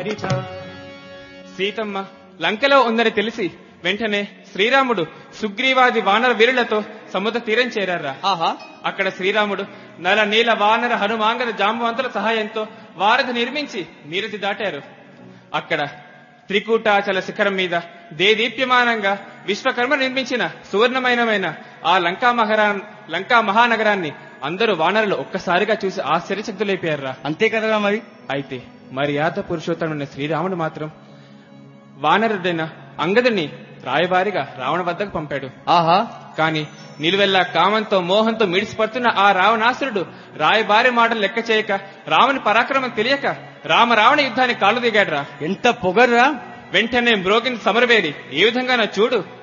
చరిత సీతమ్మ లంకలో ఉందని తెలిసి వెంటనే శ్రీరాముడు సుగ్రీవాది వానర వీరులతో సముద్ర తీరం చేరారా ఆహా అక్కడ శ్రీరాముడు నల నీల వానర హనుమాంగద జాంబవంతుల సహాయంతో వారధి నిర్మించి నీరది దాటారు అక్కడ త్రికూటాచల శిఖరం మీద దేదీప్యమానంగా విశ్వకర్మ నిర్మించిన సువర్ణమయమైన ఆ లంకా మహారా లంకా మహానగరాన్ని అందరూ వానరులు ఒక్కసారిగా చూసి ఆశ్చర్యచక్తులైపోయారా అంతే కదరా మరి అయితే మర్యాద పురుషోత్తముడైన శ్రీరాముడు మాత్రం వానరుడైన అంగదుని రాయబారిగా రావణ వద్దకు పంపాడు ఆహా కాని నిలువెల్లా కామంతో మోహంతో మిడిసిపడుతున్న ఆ రావణాసురుడు రాయబారి మాటలు లెక్క చేయక రాముని పరాక్రమం తెలియక రామ యుద్ధాన్ని కాళ్ళు దిగాడ్రా ఎంత పొగర్రా వెంటనే మ్రోగిన సమరవేరి ఏ విధంగా చూడు